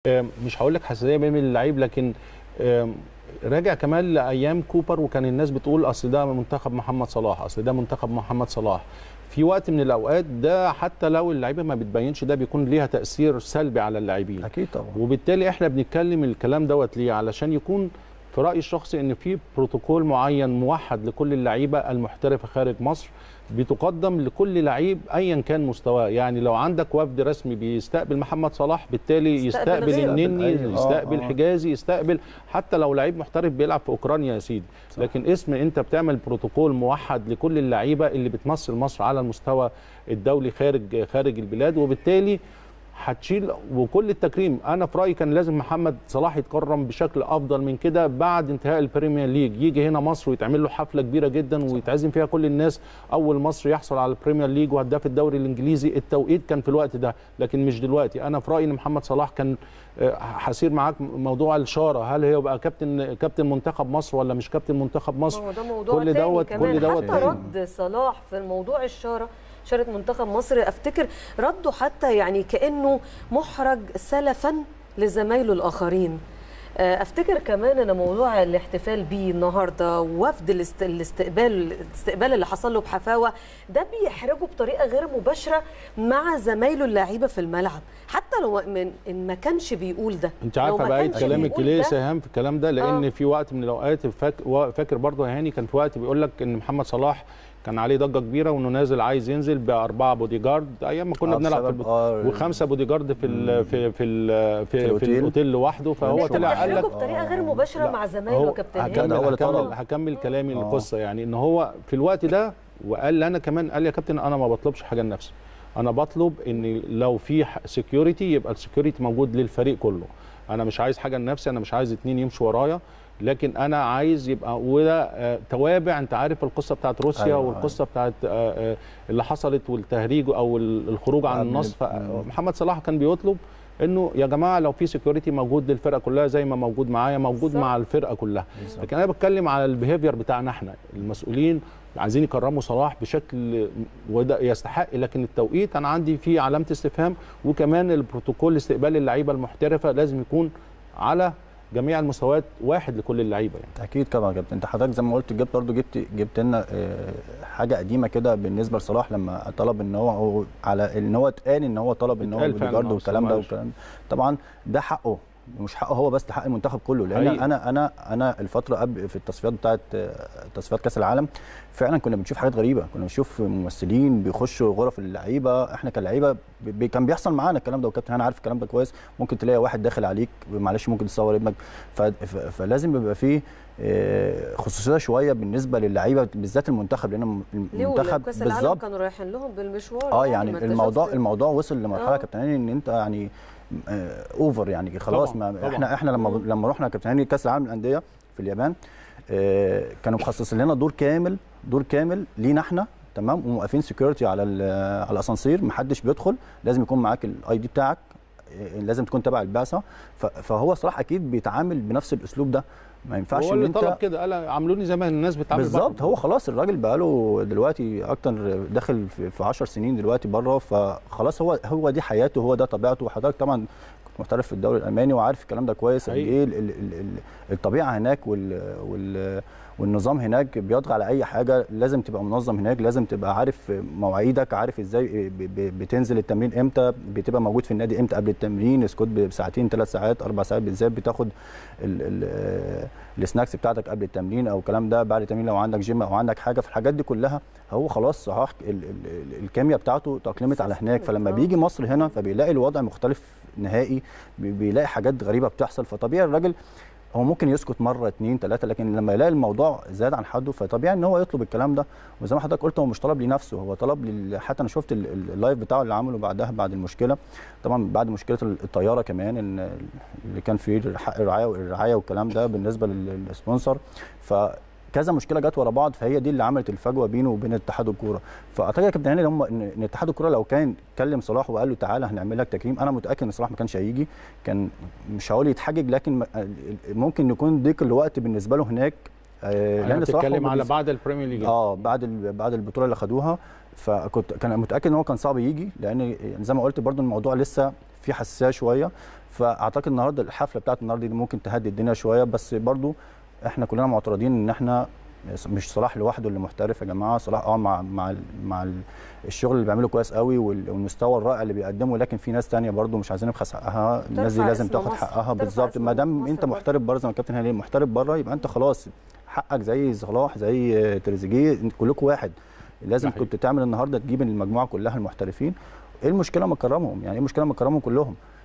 آم، مش هقول لك حساسيه بين اللعيب لكن آم، راجع كمان لايام كوبر وكان الناس بتقول اصل ده منتخب محمد صلاح اصل ده منتخب محمد صلاح في وقت من الاوقات ده حتى لو اللعيبه ما بتبينش ده بيكون ليها تاثير سلبي على اللاعبين اكيد طبعا وبالتالي احنا بنتكلم الكلام دوت ليه علشان يكون في رايي الشخصي ان في بروتوكول معين موحد لكل اللعيبه المحترفه خارج مصر بتقدم لكل لعيب ايا كان مستواه يعني لو عندك وفد رسمي بيستقبل محمد صلاح بالتالي يستقبل يستقبل غيره. النني أيوة. آه، يستقبل آه. حجازي يستقبل حتى لو لعيب محترف بيلعب في اوكرانيا يا سيدي صح. لكن اسم انت بتعمل بروتوكول موحد لكل اللعيبه اللي بتمثل مصر على المستوى الدولي خارج خارج البلاد وبالتالي هتشيل وكل التكريم انا في رايي كان لازم محمد صلاح يتكرم بشكل افضل من كده بعد انتهاء البريمير ليج يجي هنا مصر ويتعمل له حفله كبيره جدا ويتعزم فيها كل الناس اول مصر يحصل على البريمير ليج وهداف الدوري الانجليزي التوقيت كان في الوقت ده لكن مش دلوقتي انا في رايي ان محمد صلاح كان آه، هسير معاك موضوع الشاره هل هي يبقى كابتن كابتن منتخب مصر ولا مش كابتن منتخب مصر ما هو ده موضوع كل تاني دوت- كمان كل دوت حتى تاني. رد صلاح في الموضوع الشاره شارة منتخب مصر افتكر رده حتى يعني كانه محرج سلفا لزمايله الاخرين آه، افتكر كمان ان موضوع الاحتفال بيه النهارده ووفد الاست- الاستقبال الاستقبال اللي حصل له بحفاوه ده بيحرجه بطريقه غير مباشره مع زمايله اللعيبه في الملعب حتى لو من ان ما كانش بيقول ده انت لو عارفه ما بقى كانش كلامك بيقول ليه ده، ساهم في الكلام ده لان آه. في وقت من الاوقات فاك فاكر برضه يا هاني كان في وقت بيقول لك ان محمد صلاح كان عليه ضجه كبيره وانه نازل عايز ينزل باربعه بودي جارد ايام ما كنا آه، بنلعب في بسبب- البط... آه، وخمسه بودي جارد في ال... في في ال... في, في الأوتيل. الاوتيل لوحده فهو مش طلع قال بتحرجه لك بطريقه غير مباشره لا، مع زمايله هو يا كابتن هكذا هاني هو اللي هكمل طلب. هكمل كلامي آه. القصه يعني ان هو في الوقت ده وقال لي انا كمان قال لي يا كابتن انا ما بطلبش حاجه لنفسي انا بطلب ان لو في سكيورتي يبقى السكيورتي موجود للفريق كله انا مش عايز حاجه لنفسي انا مش عايز اتنين يمشوا ورايا لكن انا عايز يبقى وده آه، توابع انت عارف القصه بتاعت روسيا أيوة، أيوة والقصه بتاعت آه، آه، اللي حصلت والتهريج او ال- الخروج عن قبل- النص مم. محمد صلاح كان بيطلب انه يا جماعه لو في سكيورتي موجود للفرقه كلها زي ما موجود معايا موجود صح. مع الفرقه كلها لكن انا بتكلم على البيهيفير بتاعنا احنا المسؤولين عايزين يكرموا صلاح بشكل وده يستحق لكن التوقيت انا عندي فيه علامه استفهام وكمان البروتوكول استقبال اللعيبه المحترفه لازم يكون على جميع المستويات واحد لكل اللعيبه يعني اكيد طبعا يا كابتن انت حضرتك زي ما قلت جبت برضه جبت جبت لنا آه، حاجه قديمه كده بالنسبه لصلاح لما طلب ان هو هو على ان هو اتقال ان هو طلب ان هو اتقال فعلا، بوديجارد آه، والكلام ده معلش. والكلام طبعا ده حقه مش حقه هو بس ده حق المنتخب كله لان حقيقي. انا انا انا الفتره قبل في التصفيات بتاعت آه، تصفيات كاس العالم فعلا كنا بنشوف حاجات غريبه كنا بنشوف ممثلين بيخشوا غرف اللعيبه احنا كلعيبه ب- كان بيحصل معانا الكلام ده والكابتن انا عارف الكلام ده كويس ممكن تلاقي واحد داخل عليك معلش ممكن تصور ابنك ف- ف- فلازم يبقى فيه آه، خصوصيه شويه بالنسبه للعيبه بالذات المنتخب لان ليه المنتخب كاس العالم كانوا رايحين لهم بالمشوار اه ما يعني انت الموضوع شفت- الموضوع وصل لمرحله آه. يا كابتن هاني ان انت يعني آه، اوفر يعني خلاص طبعاً، ما طبعاً. احنا احنا لما مم. لما رحنا يا كابتن هاني كاس العالم للانديه في اليابان آه، كانوا مخصصين لنا دور كامل دور كامل لينا احنا تمام وموقفين سكيورتي على ال- على الاسانسير محدش بيدخل لازم يكون معاك الاي دي بتاعك آه، لازم تكون تبع البعثه ف- فهو صراحه اكيد بيتعامل بنفس الاسلوب ده ما ينفعش هو ان اللي انت طلب كده قال عاملوني زي ما الناس بتعمل بالظبط هو خلاص الراجل بقاله دلوقتي اكتر داخل في- في 10 سنين دلوقتي بره فخلاص هو هو دي حياته هو ده طبيعته وحضرتك طبعا كنت محترف في الدوري الالماني وعارف الكلام ده كويس قد حقيقي. ايه ال- ال- ال- ال- الطبيعه هناك وال وال والنظام هناك بيطغى على اي حاجه لازم تبقى منظم هناك لازم تبقى عارف مواعيدك عارف ازاي ب- ب- بتنزل التمرين امتى بتبقى موجود في النادي امتى قبل التمرين اسكت بساعتين ثلاث ساعات اربع ساعات بالذات بتاخد ال- ال- السناكس بتاعتك قبل التمرين او الكلام ده بعد التمرين لو عندك جيم او عندك حاجه في الحاجات دي كلها هو خلاص صحاح ال- ال- ال- الكيمياء بتاعته تأقلمت على هناك فلما آه. بيجي مصر هنا فبيلاقي الوضع مختلف نهائي بي- بيلاقي حاجات غريبه بتحصل فطبيعي الراجل هو ممكن يسكت مره اتنين تلاته لكن لما يلاقي الموضوع زاد عن حده فطبيعي ان هو يطلب الكلام ده وزي ما حضرتك قلت هو مش طلب لنفسه هو طلب لل... حتى انا شفت ال- ال- اللايف بتاعه اللي عمله بعدها بعد المشكله طبعا بعد مشكله ال- الطياره كمان ان اللي كان فيه حق الرعايه الرعايه والكلام ده بالنسبه لل- للسبونسر فكذا مشكله جت ورا بعض فهي دي اللي عملت الفجوه بينه وبين اتحاد الكوره فاعتقد يا كابتن هاني هم ان إن اتحاد الكوره لو كان كلم صلاح وقال له تعالى هنعمل لك تكريم انا متاكد ان صلاح ما كانش هيجي كان مش هقول يتحجج لكن م- ممكن يكون ضيق الوقت بالنسبه له هناك آه، انا صلاح هو بتتكلم على بالنسبة- بعد البريمير ليج اه بعد ال- بعد البطوله اللي خدوها فكنت كان متاكد ان هو كان صعب يجي لان زي ما قلت برضو الموضوع لسه في حساسيه شويه فاعتقد النهارده الحفله بتاعت النهارده دي ممكن تهدي الدنيا شويه بس برضو احنا كلنا معترضين ان احنا مش صلاح لوحده اللي محترف يا جماعه صلاح اه مع مع ال- مع ال- الشغل اللي بيعمله كويس قوي وال- والمستوى الرائع اللي بيقدمه لكن في ناس تانية برضو مش عايزين نبخس حقها الناس دي ترفع لازم اسم تاخد مصر، حقها ترفع بالظبط اسم ما دام مصر انت برضو. محترف بره زي ما الكابتن هاني محترف بره يبقى انت خلاص حقك زي صلاح زي تريزيجيه انت كلكم واحد لازم صحيح. كنت تعمل النهارده تجيب المجموعه كلها المحترفين ايه المشكله ما تكرمهم يعني ايه المشكله ما تكرمهم كلهم